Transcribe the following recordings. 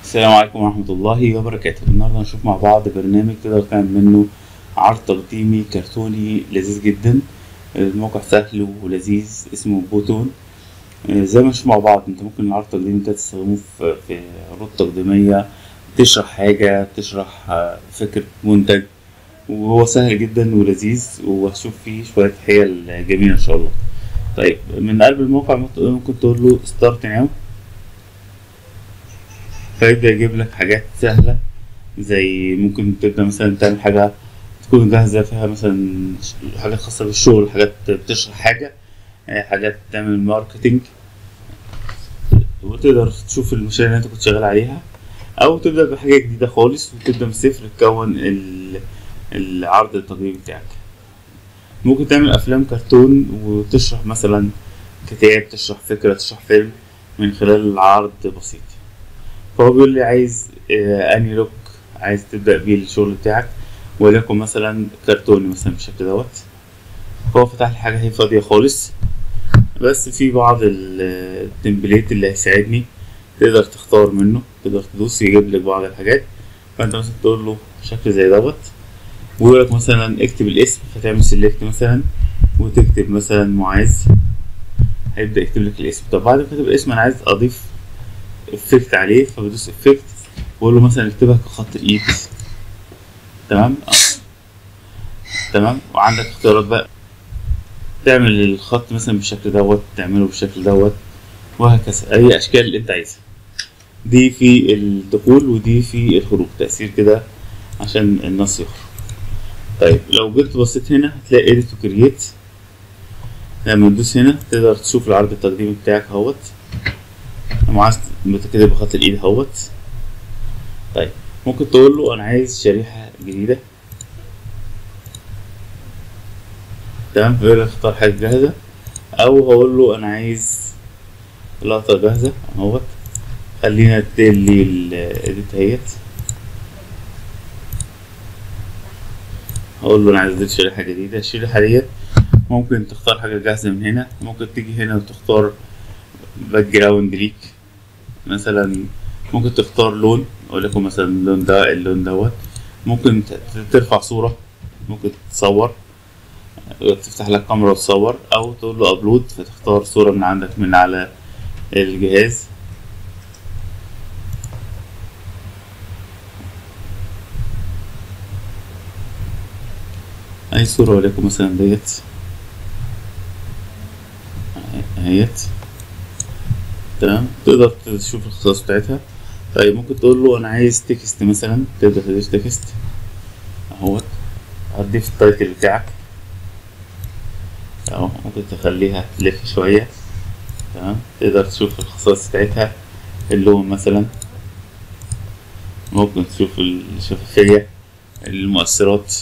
السلام عليكم ورحمة الله وبركاته النهاردة هنشوف مع بعض برنامج تقدر تعمل منه عرض تقديمي كرتوني لذيذ جدا الموقع سهل ولذيذ اسمه بوتون آه، زي ما نشوف مع بعض انت ممكن العرض التقديمي ده تستخدمه في في عروض تقديمية تشرح حاجة تشرح آه، فكرة منتج وهو سهل جدا ولذيذ وهتشوف فيه شوية حيل جميلة ان شاء الله طيب من قلب الموقع ممكن تقول له ستارت ناو فيبدأ يجيب لك حاجات سهلة زي ممكن تبدأ مثلا تعمل حاجة تكون جاهزة فيها مثلا حاجات خاصة بالشغل حاجات بتشرح حاجة آه، حاجات تعمل ماركتينج وتقدر تشوف المشاريع اللي انت كنت شغال عليها او تبدأ بحاجة جديدة خالص وتبدأ من الصفر تكون ال- العرض التقديمي بتاعك ممكن تعمل افلام كرتون وتشرح مثلا كتاب تشرح فكرة تشرح فيلم من خلال عرض بسيط فهو بيقول لي عايز آه، انهي لوك عايز تبدأ بيه الشغل بتاعك وليكن مثلا كرتوني مثلا بالشكل دوت هو فتح لي حاجة هي فاضية خالص بس في بعض ال- التمبليت اللي هيساعدني تقدر تختار منه تقدر تدوس يجيب لك بعض الحاجات فانت مثلا تقول له شكل زي دوت ويقول لك مثلا اكتب الاسم فتعمل سيلكت مثلا وتكتب مثلا معاذ هيبدأ يكتب لك الاسم طب بعد ما كتب الاسم انا عايز اضيف افكت عليه فبدوس افكت واقول له مثلا اكتبها كخط ايد تمام اه تمام وعندك اختيارات بقى تعمل الخط مثلا بالشكل دوت تعمله بالشكل دوت وهكذا اي اشكال اللي انت عايزها دي في الدخول ودي في الخروج تأثير كده عشان النص يخرج طيب لو جيت بصيت هنا هتلاقي edit to create لما تدوس هنا تقدر تشوف العرض التقديمي بتاعك اهوت معاذ كده بخط الايد اهوت طيب ممكن تقول له انا عايز شريحة جديدة تمام فيقول لك اختار حاجة جاهزة او هقول له انا عايز لقطة جاهزة اهوت خلينا تدير الايديت اهيت هقول له انا عايز اضيف شريحة جديدة الشريحة ديت ممكن تختار حاجة جاهزة من هنا ممكن تيجي هنا وتختار باك جراوند ليك مثلا ممكن تختار لون وليكن مثلا اللون ده اللون دوت ممكن ت- ترفع صورة ممكن تصور تفتح لك كاميرا وتصور او تقول له ابلود فتختار صورة من عندك من على الجهاز اي صورة وليكن مثلا ديت اهيت تمام تقدر تشوف الخصائص بتاعتها طيب ممكن تقول له انا عايز تكست مثلا تقدر تضيف تكست اهوت هتضيف التايتل بتاعك اهو ممكن تخليها تلف شوية تمام تقدر تشوف الخصائص بتاعتها اللون مثلا ممكن تشوف الشفافية المؤثرات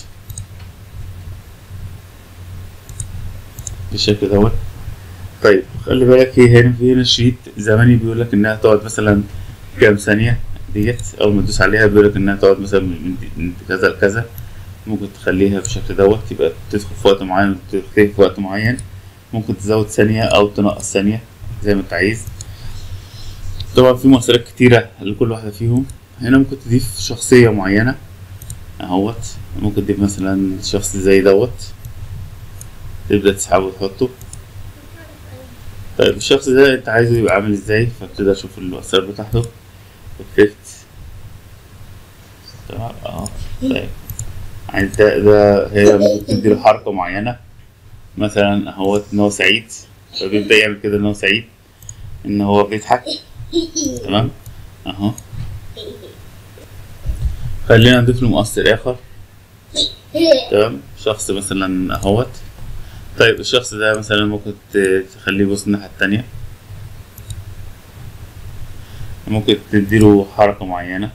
بالشكل دوت طيب خلي بالك في هنا في هنا شريط زمني بيقول لك انها تقعد مثلا كام ثانية ديت اول ما تدوس عليها بيقول لك انها تقعد مثلا من من كذا لكذا ممكن تخليها بالشكل دوت يبقى تدخل في وقت معين وتختفي في وقت معين ممكن تزود ثانية او تنقص ثانية زي ما انت عايز طبعا في مؤثرات كتيرة لكل واحدة فيهم هنا ممكن تضيف شخصية معينة اهوت ممكن تضيف مثلا شخص زي دوت تبدأ تسحبه وتحطه طيب الشخص ده انت عايزه يبقى عامل ازاي فبتقدر تشوف المؤثرات بتاعته افكت تمام اه طيب عايز ده ده هي ممكن تديله حركة معينة مثلا اهوت ان هو سعيد فبيبدأ يعمل كده ان هو سعيد ان هو بيضحك تمام اهو خلينا نضيف له مؤثر اخر تمام شخص مثلا اهوت طيب الشخص ده مثلا ممكن ت- تخليه يبص الناحية التانية ممكن تديله حركة معينة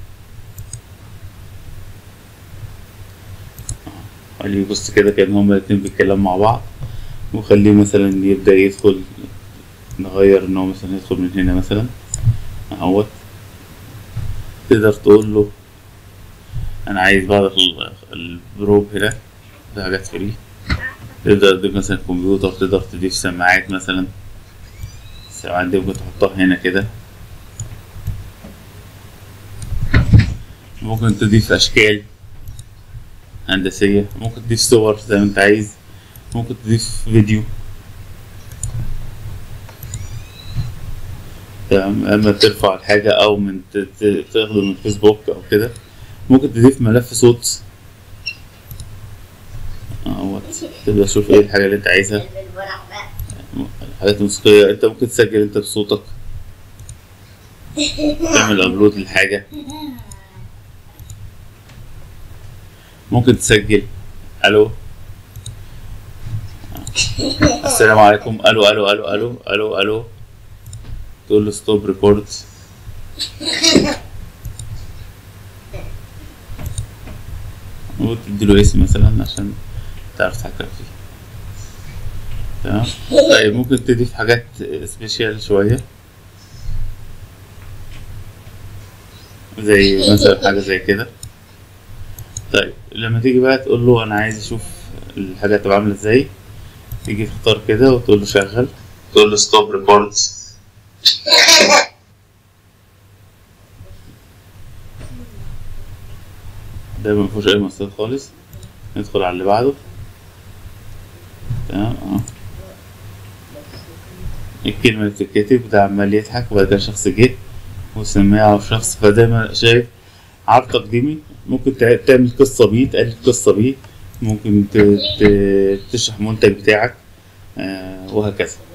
خليه يبص كده كأن هما الاتنين بيتكلموا مع بعض وخليه مثلا يبدأ يدخل نغير ان هو مثلا يدخل من هنا مثلا اهوت تقدر تقول له انا عايز بعض ال- البروب هنا ده حاجات فري تقدر تضيف مثلا كمبيوتر تقدر تضيف سماعات مثلا السماعات دي ممكن تحطها هنا كده ممكن تضيف اشكال هندسية ممكن تضيف صور زي ما انت عايز ممكن تضيف فيديو تمام اما ترفع الحاجة او من ت- ت- تاخده من فيسبوك او كده ممكن تضيف ملف صوت اهوت تبدأ تشوف ايه الحاجة اللي انت عايزها الورق بقى الحاجات الموسيقية انت ممكن تسجل انت بصوتك تعمل ابلود للحاجة ممكن تسجل الو السلام عليكم الو الو الو الو الو الو تقول له ستوب ريكورد وتدي له اسم مثلا عشان تعرف تحكم فيه تمام طيب ممكن تضيف حاجات سبيشال شوية زي مثلا حاجة زي كده طيب لما تيجي بقى تقول له انا عايز اشوف الحاجة تبقى عاملة ازاي تيجي تختار كده وتقول له شغل تقول له ستوب ريكورد ده ما فيهوش اي مؤثرات خالص ندخل على اللي بعده تمام اه الكلمة اللي بتتكتب ده عمال يضحك وبعد كده شخص جه وسمعها على شخص فدايما شايف عرض تقديمي ممكن تع- تعمل قصة بيه تقلد قصة بيه ممكن ت- ت- تشرح منتج بتاعك آه وهكذا